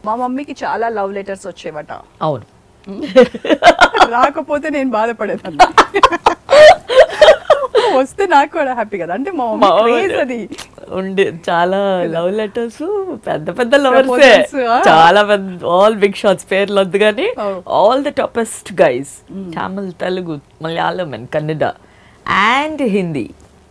మా మమ్మీకి చాలా లవ్ లెటర్స్ వచ్చేవట అవును రాకపోతే నేను బాధపడేదాన్ని వస్తే నాకు కూడా హ్యాపీ కదా అంటే మా మమ్మీ craze అది ఉండే చాలా లవ్ లెటర్స్ పెద్ద పెద్ద లవర్స్ Proposals, ఆ? చాలా పెద్ద ఆల్ బిగ్ షాట్స్ పేర్లు వద్దు కానీ Oh. All the toppest guys Tamil Telugu Malayalam and Kannada and Hindi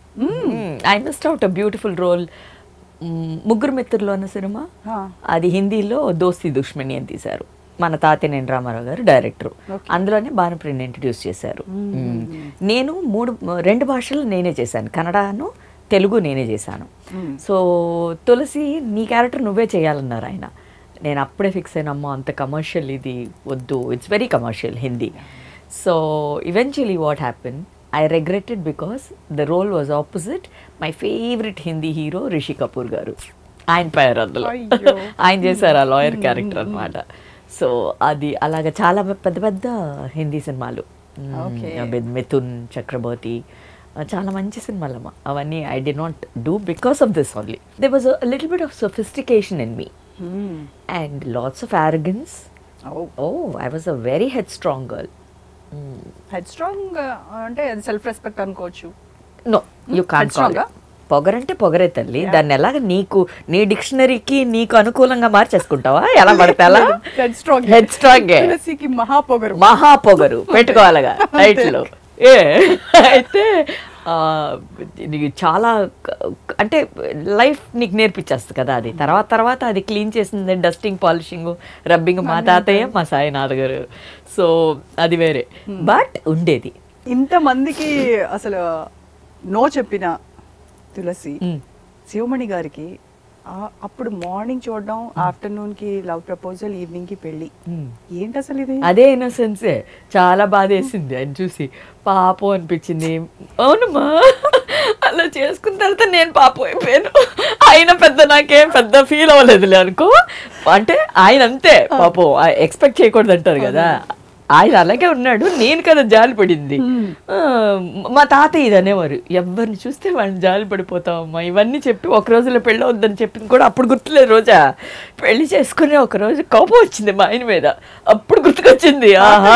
I missed out a beautiful role ముగ్గురు మిత్రులు అన్న సినిమా Ah. అది హిందీలో దోస్తి దుష్మణి అని తీశారు మన తాతినేని రామారావు గారు డైరెక్టర్ అందులోనే భానుప్రియని ఇంట్రడ్యూస్ చేశారు మ్మ్. నేను మూడు రెండు భాషలు నేనే చేశాను కన్నడను తెలుగు నేనే చేశాను సో తులసి నీ క్యారెక్టర్ నువ్వే చేయాలన్నారు ఆయన నేను అప్పుడే ఫిక్స్ అయినమ్మా అంత కమర్షియల్ ఇది వద్దు it's very commercial Hindi so eventually what happen I regretted because the role was opposite my favourite Hindi hero Rishi Kapoor garu ఆయన పేరు అందులో అయ్యో. ఆయన చేశారు ఆ లాయర్ క్యారెక్టర్ అన్నమాట సో అది అలాగ చాలా పెద్ద పెద్ద హిందీ సినిమాలు Okay. మ్మ్. మిథున్ చక్రవర్తి ఆ, చాలా మంచి సినిమాలు అమ్మ అవన్నీ I did not do because of this only they was little bit of sophistication in me and lots of arrogance oh I was a very headstrong girl headstrong అంటే అది self respect అనుకోవచ్చు no you can Headstrong ఆ? పొగరంటే పొగరే తల్లి దాన్ని ఎలాగ నీకు నీ డిక్షనరీకి నీకు అనుకూలంగా మార్చేసుకుంటావా ఎలా పడితే అలా హెడ్ స్ట్రాంగ్ హెడ్ స్ట్రాంగ్ తులసికి మహా పొగరు మహా పొగరు పెట్టుకోవాలిగా రైట్లో ఏ అయితే ఆ, నీకు చాలా క- అంటే లైఫ్ నీకు నేర్పించేస్తుంది కదా అది తర్వాత తర్వాత అది క్లీన్ చేసింది డస్టింగ్ పాలిషింగ్ రబ్బింగ్ మా తాతయ్య మా సాయినాథ్ గారు సో అది వేరే బట్ ఉండేది ఇంత మందికి అసలు నో చెప్పిన తులసి Mm. శివమణి గారికి ఆ- అప్పుడు మార్నింగ్ చూడడం ఆఫ్టర్నూన్ కి లవ్ ప్రపోజల్ ఈవినింగ్ కి పెళ్లి Mm. ఏంటి అసలు ఇది అదే ఇన్నోసెన్సే చాలా బాధేసింది ఆయన చూసి పాపం అనిపించింది అవునమ్మా అలా చేసుకున్న తర్వాత నేను పాపం అయిపోయాను ఆయన పెద్ద నాకేం పెద్ద ఫీల్ అవ్వలేదులే అనుకో అంటే ఆయన అంతే పాపం ఎక్స్పెక్ట్ చేయకూడదు అంటారు కదా ఆయన అలాగే ఉన్నాడు నేను కదా జాలి పడింది ఆ, మా తాతయ్య ఇది అనేవారు ఎవరిని చూస్తే వాళ్ళని జాలి పడిపోతామమ్మా ఇవన్నీ చెప్పి ఒక రోజులో పెళ్ళి వద్దని చెప్పింది కూడా అప్పుడు గుర్తులేదు రోజా పెళ్లి చేసుకుని ఒక రోజు కోపం వచ్చింది మా ఆయన మీద అప్పుడు గుర్తుకొచ్చింది ఆహా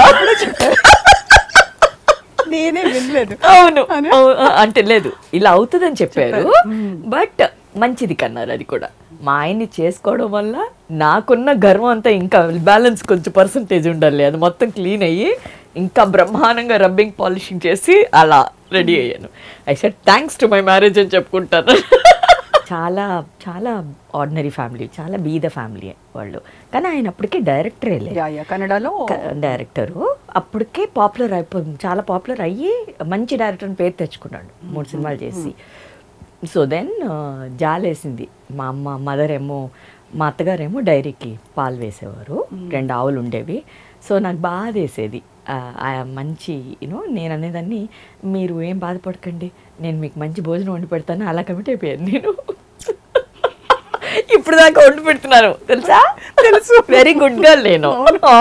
నేనే వినలేదు అవును అని? అవు- అంటే లేదు ఇలా అవుతుందని చెప్పారు బట్ మంచిది కన్నారు అది కూడా మా ఆయన్ని చేసుకోవడం వల్ల నాకున్న గర్వం అంతా ఇంకా బ్యాలెన్స్ కొంచెం పర్సంటేజ్ ఉండాలి అది మొత్తం క్లీన్ అయ్యి ఇంకా బ్రహ్మాండంగా రబ్బింగ్ పాలిషింగ్ చేసి అలా రెడీ అయ్యాను I said thanks to my marriage అని చెప్పుకుంటాను చాలా చాలా ఆర్డినరీ ఫ్యామిలీ చాలా బీద ఫ్యామిలీ వాళ్ళు కానీ ఆయన అప్పటికే డైరెక్టరే లేదు యా యా కన్నడలో డైరెక్టరు అప్పటికే పాపులర్ అయిపోయింది చాలా పాపులర్ అయ్యి మంచి డైరెక్టర్ అని పేరు తెచ్చుకున్నాడు మూడు సినిమాలు చేసి సో దెన్ జాలేసింది మా అమ్మ మదర్ ఏమో మా అత్తగారేమో డైరీకి పాలు వేసేవారు రెండు ఆవులు ఉండేవి సో నాకు బాధ వేసేది ఆ, ఆ మంచి యూనో నేను అనేదాన్ని మీరు ఏం బాధపడకండి నేను మీకు మంచి భోజనం వండి పెడతాను అలా కమిట్ అయిపోయాను నేను ఇప్పుడు దాకా వండి పెడుతున్నారు తెలుసా తెలుసు వెరీ గుడ్ గర్ల్ నేను ఆ.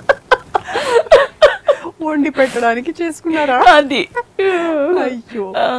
వండి పెట్టడానికి చేసుకున్నారా అది అయ్యో